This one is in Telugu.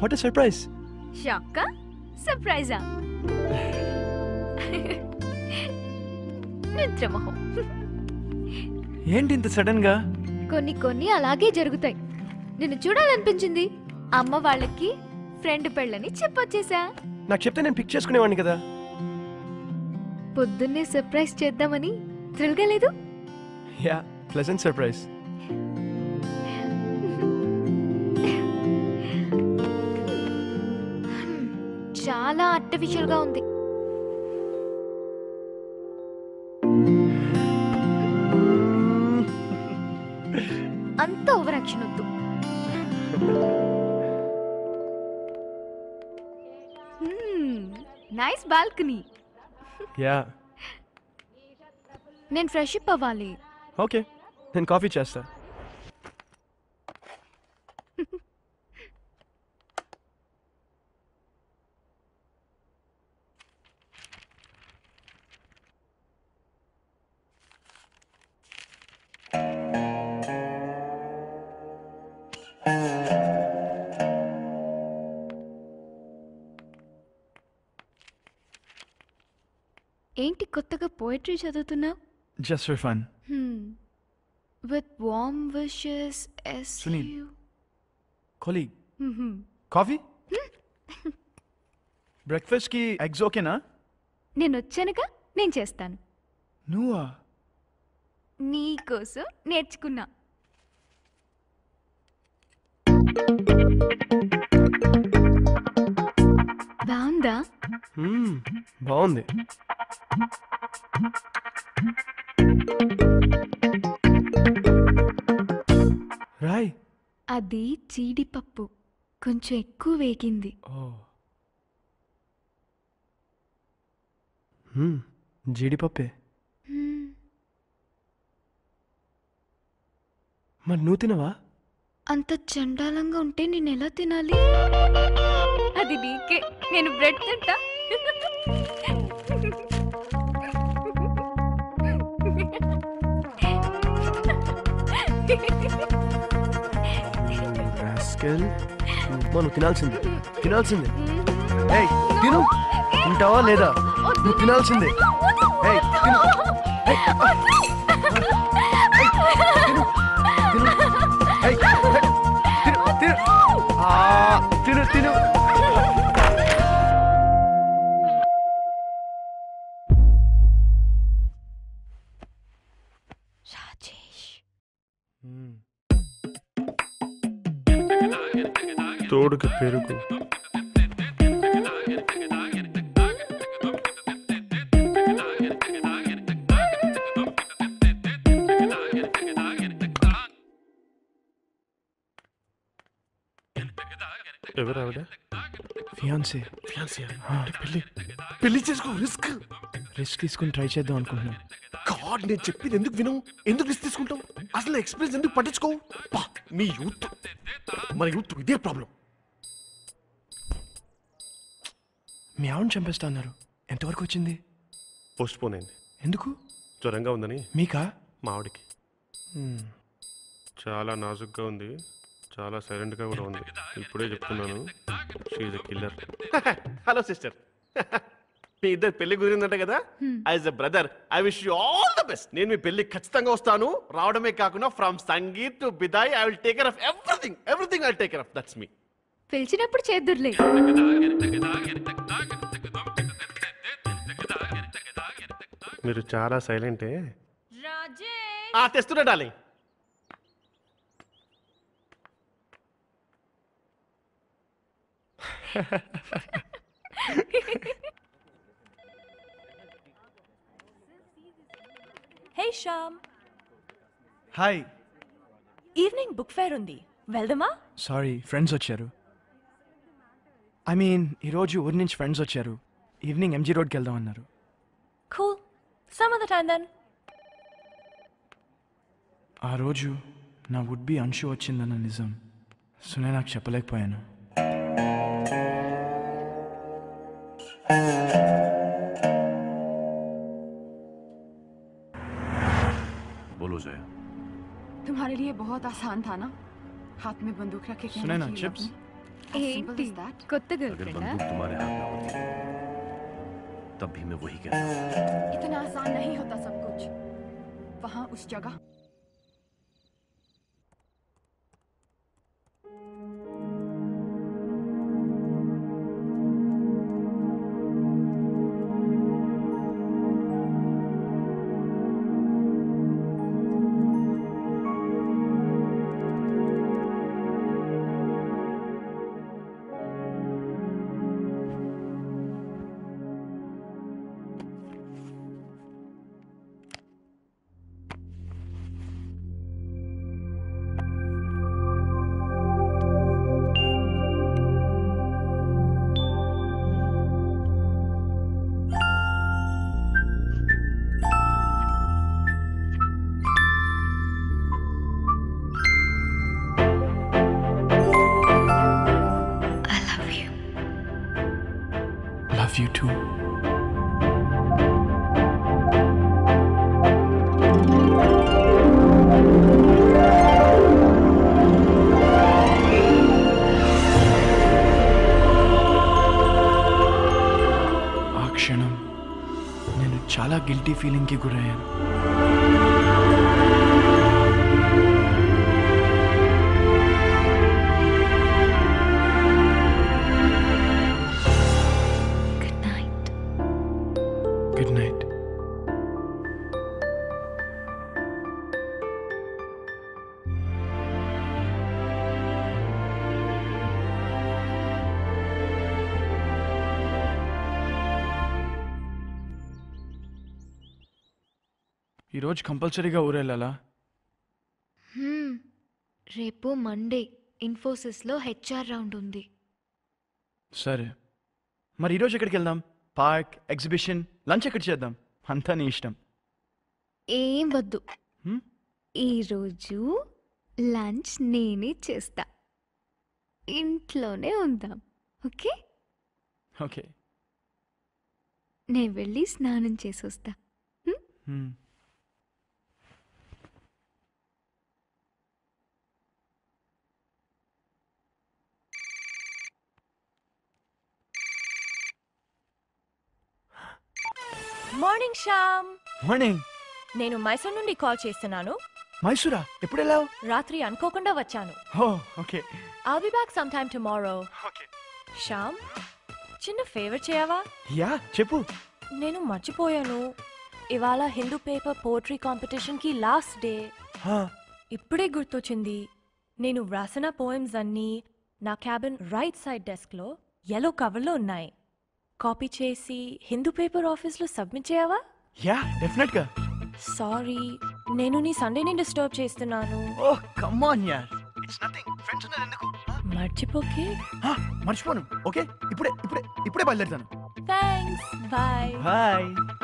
వాట్ సర్ప్రైజ్ షాక్కా సర్ప్రైజా నిద్రమోహం ఏంటి ఇంత సడన్ గా కొన్ని కొన్ని అలాగే జరుగుతాయి నిన్ను చూడాలనిపించింది అమ్మ వాళ్ళకి ఫ్రెండ్ పెళ్ళని చెప్పొచ్చేసా నాకు చెప్తే నేను పిక్ చేసుకునేవాడిని కదా పొద్దున్నే సర్ప్రైజ్ చేద్దామని థ్రిల్గా లేదు యా ప్లెజెంట్ సర్ప్రైజ్ చాలా artificial గా ఉంది అంత ఓవర్ యాక్షన్ వద్దు నైస్ బాల్కనీ యా నేను ఫ్రెష్ అప్ అవ్వాలి ఓకే నేను కాఫీ చేస్తా ఏంటి కొత్తగా పోయిటరీ చదువుతున్నావు just for fun with warm wishes S Sunil. Colleague coffee బ్రేక్ఫాస్ట్కి ఎగ్స్ ఓకేనా నేను వచ్చానుగా నేను చేస్తాను నువ్వా నీకోసం నేర్చుకున్నా బాగుందా మ్మ్, బాగుంది రాయ్ అది జీడిపప్పు కొంచెం ఎక్కువ వేగింది ఓ మ్మ్, జీడిపప్పే హ్మ్, మరి నువ్వు తినవా అంత చండాలంగా ఉంటే నేను ఎలా తినాలి అది నీకే నేను బ్రెడ్ తింటా రాస్కెల్ నువ్వు తినాల్సిందే తినాల్సిందే ఏయ్ తిను తింటావా లేదా నువ్వు తినాల్సిందే ఏయ్ తిను ఏయ్, తిను ఏయ్, ఏయ్, తిను తిను ఆ, తిను తిను రాజేష్ తోడుకి పెరుగు ఎవరు ఆవిడ ఫియాన్సే ఫియాన్సీ ఆ, పెళ్లి పెళ్లి చేసుకో రిస్క్ రిస్క్ తీసుకుని ట్రై చేద్దాం అనుకుంటున్నాను గాడ్ నేను చెప్పింది ఎందుకు వినవు ఎందుకు రిస్క్ తీసుకుంటావు అసలు ఎక్స్పీరియన్స్ ఎందుకు పట్టించుకోవు పా మీ యూత్ మన యూత్ ఇదే ప్రాబ్లం మీ ఆవిడని చంపేస్తా అన్నారు ఎంతవరకు వచ్చింది పోస్ట్ పోన్ అయింది ఎందుకు జ్వరంగా ఉందని మీకా మా ఆవిడకి చాలా నాజుగ్గా ఉంది చాలా సైలెంట్గా కూడా ఉంది ఇప్పుడే చెప్తున్నాను షీఈ్ కిల్లర్ హలో సిస్టర్ మీ ఇద్దరు పెళ్లి కుదిరిందంట కదా as a brother I wish you all the best నేను మీ పెళ్లి ఖచ్చితంగా వస్తాను రావడమే కాకుండా from sangeet to bidaai I will take care of everything everything I take care of that's మీ పిలిచినప్పుడు చేద్దుర్లే మీరు చాలా సైలెంటే రాజేష్ ఆ తెస్తున్నా darling hey Shyam hi evening book fair ఉంది వెళ్దామా సారీ ఫ్రెండ్స్ వచ్చారు ఐ మీన్ ఈరోజు ఊరి నుంచి ఫ్రెండ్స్ వచ్చారు ఈవినింగ్ ఎంజీ రోడ్కి వెళ్దాం అన్నారు cool some other time then ఆ రోజు నా వుడ్ బి అంశు వచ్చిందన్న నిజం సునే నాకు చెప్పలేకపోయాను बोलो जया तुम्हारे लिए बहुत आसान था ना हाथ में बंदूक रखे कहना सुने ना कि चिप्स अपने- ఏంటి కొత్త గర్ల్ अगर ఫ్రెండా बंदूक तुम्हारे हाथ में होती तब भी मैं वही कहता इतना आसान नहीं होता सब कुछ वहां उस जगह లవ్ యూ టూ ఆ క్షణం నేను చాలా గిల్టీ ఫీలింగ్కి గురయ్యాను గుడ్ నైట్ గుడ్ నైట్ ఈరోజు కంపల్సరీగా ఊరెళ్ళాలా హ్మ్. రేపు మండే ఇన్ఫోసిస్లో హెచ్ఆర్ రౌండ్ ఉంది సరే మరి ఈరోజు ఎక్కడికి వెళ్దాం పార్క్ ఎగ్జిబిషన్ లంచ్ ఎక్కడ చేద్దాం అంతా నీ ఇష్టం ఏం వద్దు హ్మ్? ఈరోజు లంచ్ నేనే చేస్తా ఇంట్లోనే ఉందాం ఓకే ఓకే నేను వెళ్ళి స్నానం చేసి వస్తా హ్మ్. మార్నింగ్ శ్యామ్ మార్నింగ్ నేను మైసూర్ నుండి కాల్ చేస్తున్నాను మైసూరా ఎప్పుడు వెళ్ళావు రాత్రి అనుకోకుండా వచ్చాను oh okay I'll be back sometime tomorrow. Okay Shyam చిన్న ఫేవర్ చేయవా యా చెప్పు నేను మర్చిపోయాను ఇవాళ హిందూ పేపర్ పోట్రీ కాంపిటీషన్కి లాస్ట్ డే హా, ఇప్పుడే గుర్తొచ్చింది నేను వ్రాసిన పోయమ్స్ అన్నీ నా క్యాబిన్ రైట్ సైడ్ డెస్క్లో ఎల్లో కవర్లో ఉన్నాయి కాపీ చేసి హిందూ పేపర్ ఆఫీస్లో సబ్మిట్ చేయవా యా డెఫినెట్గా సారీ నేను నీ సండేని డిస్టర్బ్ చేస్తున్నాను ఓ కమ్ ఆన్ యార్ ఇట్స్ నథింగ్ ఫ్రెండ్స్ ఉన్నారు ఎందుకు మర్చిపోకే హా, మర్చిపోను ఓకే ఇప్పుడే ఇప్పుడే ఇప్పుడే బయలుదేరుతాను థ్యాంక్స్ బాయ్ బాయ్